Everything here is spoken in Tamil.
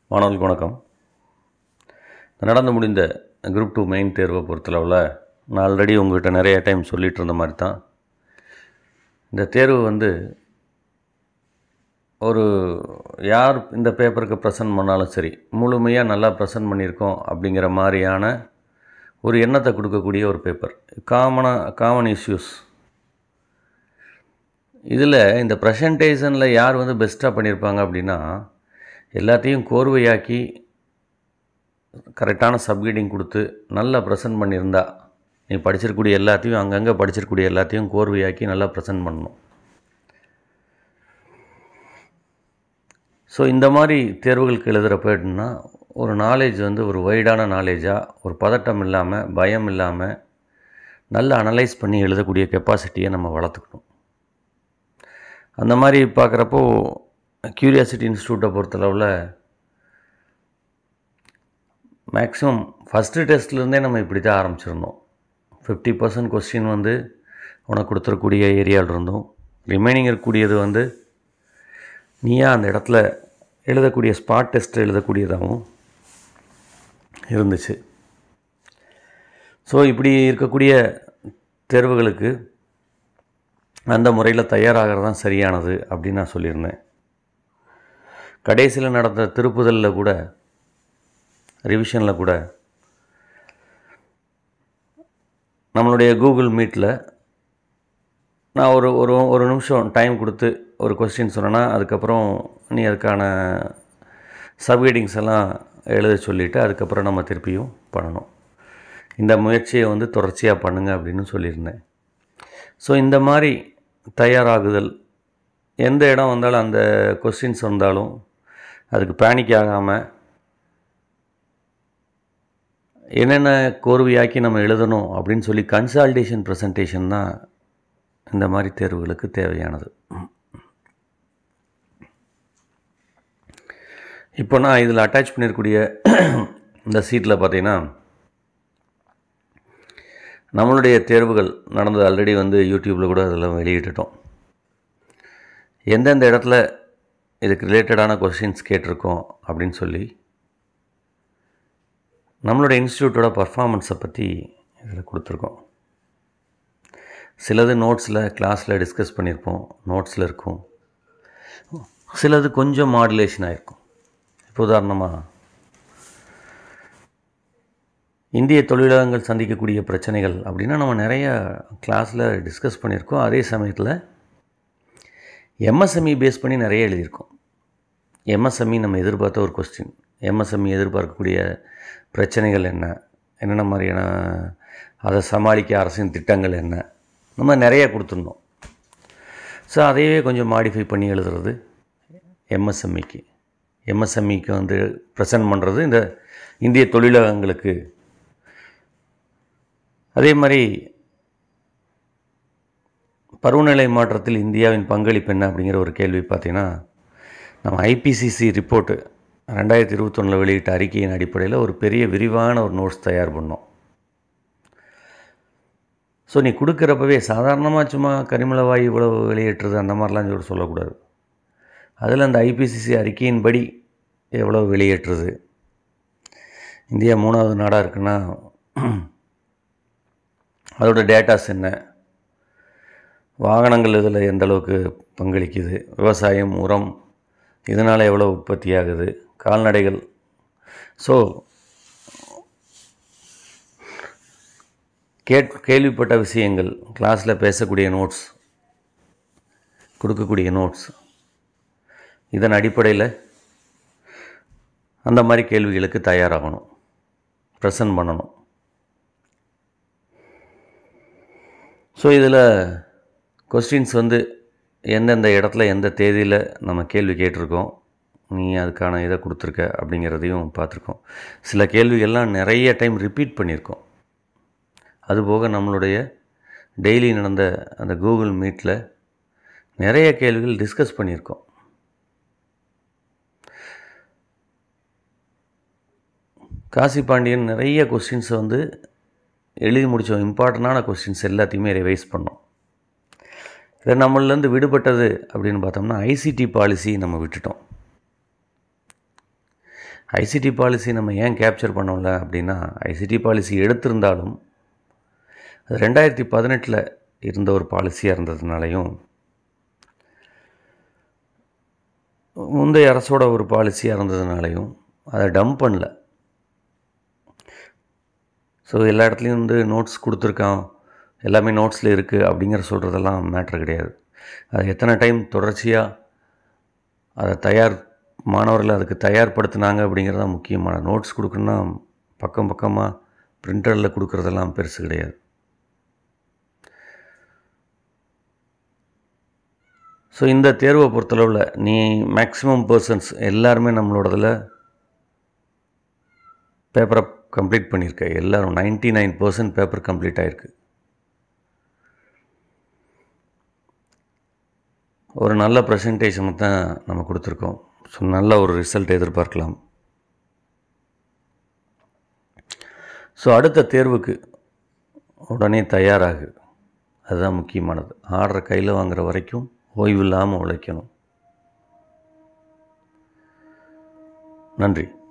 மாணவர்களுக்கு வணக்கம் நடந்து முடிந்த குரூப் டூ மெயின் தேர்வை பொறுத்தளவில் நான் ஆல்ரெடி உங்கள்கிட்ட நிறைய டைம் சொல்லிகிட்டு இருந்த மாதிரி தான் இந்த தேர்வு வந்து ஒரு யார் இந்த பேப்பருக்கு ப்ரெசன்ட் பண்ணாலும் சரி முழுமையாக நல்லா ப்ரெசன்ட் பண்ணியிருக்கோம் அப்படிங்கிற மாதிரியான ஒரு எண்ணத்தை கொடுக்கக்கூடிய ஒரு பேப்பர் காமனாக காமன் இஷ்யூஸ் இதில் இந்த ப்ரெசன்டேஷனில் யார் வந்து பெஸ்ட்டாக பண்ணியிருப்பாங்க அப்படின்னா எல்லாத்தையும் கோர்வையாக்கி கரெக்டான சப்கீடிங் கொடுத்து நல்லா ப்ரெசன்ட் பண்ணியிருந்தா நீ படிச்சிருக்கக்கூடிய எல்லாத்தையும் அங்கங்கே படிச்சிருக்கக்கூடிய எல்லாத்தையும் கோர்வையாக்கி நல்லா ப்ரெசன்ட் பண்ணணும் ஸோ இந்த மாதிரி தேர்வுகளுக்கு எழுதுகிறப்ப எப்படின்னா ஒரு நாலேஜ் வந்து ஒரு வைடான நாலேஜாக ஒரு பதட்டம் இல்லாமல் பயம் இல்லாமல் நல்லா அனலைஸ் பண்ணி எழுதக்கூடிய கெப்பாசிட்டியை நம்ம வளர்த்துக்கணும் அந்த மாதிரி பார்க்குறப்போ க்யூரியாசிட்டி இன்ஸ்டியூட்டை பொறுத்தளவில் மேக்ஸிமம் ஃபஸ்ட்டு டெஸ்ட்லேருந்தே நம்ம இப்படி தான் ஆரம்பிச்சிருந்தோம் ஃபிஃப்டி பர்சன்ட் கொஸ்டின் வந்து உனக்கு கொடுத்துருக்கூடிய ஏரியாவில் இருந்தோம் ரிமைனிங் இருக்கக்கூடியது வந்து நீயா அந்த இடத்துல எழுதக்கூடிய ஸ்பாட் டெஸ்ட் எழுதக்கூடியதாகவும் இருந்துச்சு ஸோ இப்படி இருக்கக்கூடிய தேர்வுகளுக்கு அந்த முறையில் தயாராகிறது தான் சரியானது அப்படின்னு நான் சொல்லியிருந்தேன் கடைசியில் நடந்த திருப்புதலில் கூட ரிவிஷனில் கூட நம்மளுடைய கூகுள் மீட்டில் நான் ஒரு ஒரு ஒரு நிமிஷம் டைம் கொடுத்து ஒரு கொஸ்டின் சொன்னேன்னா அதுக்கப்புறம் நீ அதுக்கான சப்ஹெட்டிங்ஸ் எல்லாம் எழுத சொல்லிவிட்டு அதுக்கப்புறம் நம்ம திருப்பியும் பண்ணணும் இந்த முயற்சியை வந்து தொடர்ச்சியாக பண்ணுங்க அப்படின்னு சொல்லியிருந்தேன் ஸோ இந்த மாதிரி தயாராகுதல் எந்த இடம் வந்தாலும் அந்த கொஸ்டின்ஸ் வந்தாலும் அதுக்கு பேனிக் ஆகாமல் என்னென்ன கோர்வையாக்கி நம்ம எழுதணும் அப்படின்னு சொல்லி கன்சால்டேஷன் ப்ரெசன்டேஷன் தான் இந்த மாதிரி தேர்வுகளுக்கு தேவையானது இப்போ நான் இதில் அட்டாச் பண்ணியிருக்கூடிய இந்த சீட்டில் பார்த்தீங்கன்னா நம்மளுடைய தேர்வுகள் நடந்தது ஆல்ரெடி வந்து யூடியூப்பில் கூட அதில் வெளியிட்டுட்டோம் எந்தெந்த இடத்துல இதுக்கு ரிலேட்டடான கொஸ்டின்ஸ் கேட்டிருக்கோம் அப்படின்னு சொல்லி நம்மளோட இன்ஸ்டியூட்டோட பர்ஃபாமன்ஸை பற்றி இதில் கொடுத்துருக்கோம் சிலது நோட்ஸில் கிளாஸில் டிஸ்கஸ் பண்ணியிருப்போம் நோட்ஸில் இருக்கும் சிலது கொஞ்சம் மாடுலேஷன் ஆகிருக்கும் இப்போ உதாரணமாக இந்திய தொழிலகங்கள் சந்திக்கக்கூடிய பிரச்சனைகள் அப்படின்னா நம்ம நிறைய கிளாஸில் டிஸ்கஸ் பண்ணியிருக்கோம் அதே சமயத்தில் எம்எஸ்எம்இ பேஸ் பண்ணி நிறைய எழுதியிருக்கோம் எம்எஸ்எம்இ நம்ம எதிர்பார்த்த ஒரு கொஸ்டின் எம்எஸ்எம்இ எதிர்பார்க்கக்கூடிய பிரச்சனைகள் என்ன என்னென்ன மாதிரியான அதை சமாளிக்க அரசின் திட்டங்கள் என்ன நம்ம நிறைய கொடுத்துருந்தோம் ஸோ அதையவே கொஞ்சம் மாடிஃபை பண்ணி எழுதுறது எம்எஸ்எம்இக்கு எம்எஸ்எம்இக்கு வந்து ப்ரெசன்ட் பண்ணுறது இந்த இந்திய தொழிலகங்களுக்கு அதே மாதிரி பருவநிலை மாற்றத்தில் இந்தியாவின் பங்களிப்பு என்ன அப்படிங்கிற ஒரு கேள்வி பார்த்திங்கன்னா நம்ம ஐபிசிசி ரிப்போர்ட்டு ரெண்டாயிரத்தி இருபத்தொன்னில் வெளியிட்ட அறிக்கையின் அடிப்படையில் ஒரு பெரிய விரிவான ஒரு நோட்ஸ் தயார் பண்ணோம் ஸோ நீ கொடுக்குறப்பவே சாதாரணமாக சும்மா கரிமல வாயு இவ்வளவு வெளியேற்றுறது அந்த மாதிரிலாம் சொல்லி சொல்லக்கூடாது அதில் அந்த ஐபிசிசி அறிக்கையின்படி எவ்வளோ வெளியேற்றுறது இந்தியா மூணாவது நாடாக இருக்குன்னா அதோட டேட்டாஸ் என்ன வாகனங்கள் இதில் எந்த அளவுக்கு பங்களிக்குது விவசாயம் உரம் இதனால் எவ்வளோ உற்பத்தி ஆகுது கால்நடைகள் ஸோ கேட் கேள்விப்பட்ட விஷயங்கள் கிளாஸில் பேசக்கூடிய நோட்ஸ் கொடுக்கக்கூடிய நோட்ஸ் இதன் அடிப்படையில் அந்த மாதிரி கேள்விகளுக்கு தயாராகணும் ப்ரெசன்ட் பண்ணணும் ஸோ இதில் கொஸ்டின்ஸ் வந்து எந்தெந்த இடத்துல எந்த தேதியில் நம்ம கேள்வி கேட்டிருக்கோம் நீ அதுக்கான இதை கொடுத்துருக்க அப்படிங்கிறதையும் பார்த்துருக்கோம் சில கேள்விகள்லாம் நிறைய டைம் ரிப்பீட் பண்ணியிருக்கோம் அதுபோக நம்மளுடைய டெய்லி நடந்த அந்த கூகுள் மீட்டில் நிறைய கேள்விகள் டிஸ்கஸ் பண்ணியிருக்கோம் காசி பாண்டியன் நிறைய கொஸ்டின்ஸை வந்து எழுதி முடித்தோம் இம்பார்ட்டண்டான கொஸ்டின்ஸ் எல்லாத்தையுமே ரிவைஸ் பண்ணோம் இதை நம்மளிலேருந்து விடுபட்டது அப்படின்னு பார்த்தோம்னா ஐசிடி பாலிசி நம்ம விட்டுட்டோம் ஐசிடி பாலிசி நம்ம ஏன் கேப்சர் பண்ணோம்ல அப்படின்னா ஐசிடி பாலிசி எடுத்திருந்தாலும் அது ரெண்டாயிரத்தி பதினெட்டில் இருந்த ஒரு பாலிசியாக இருந்ததுனாலையும் முந்தைய அரசோட ஒரு பாலிசியாக இருந்ததுனாலையும் அதை டம்ப் பண்ணல ஸோ எல்லா இடத்துலையும் வந்து நோட்ஸ் கொடுத்துருக்கான் எல்லாமே நோட்ஸில் இருக்குது அப்படிங்கிற சொல்கிறதெல்லாம் மேட்ரு கிடையாது அது எத்தனை டைம் தொடர்ச்சியாக அதை தயார் மாணவர்கள் அதுக்கு தயார்படுத்தினாங்க அப்படிங்கிறது தான் முக்கியமான நோட்ஸ் கொடுக்கணுன்னா பக்கம் பக்கமாக பிரிண்டரில் கொடுக்குறதெல்லாம் பெருசு கிடையாது ஸோ இந்த தேர்வை பொறுத்தளவில் நீ மேக்ஸிமம் பர்சன்ஸ் எல்லாருமே நம்மளோடதில் பேப்பரை கம்ப்ளீட் பண்ணியிருக்க எல்லோரும் ninety nine percent paper complete ஆகிருக்கு ஒரு நல்ல ப்ரெசன்டேஷனை தான் நம்ம கொடுத்துருக்கோம் ஸோ நல்ல ஒரு ரிசல்ட் எதிர்பார்க்கலாம் ஸோ அடுத்த தேர்வுக்கு உடனே தயாராகு அதுதான் முக்கியமானது ஆர்டரை கையில் வாங்குற வரைக்கும் ஓய்வு இல்லாமல் உழைக்கணும் நன்றி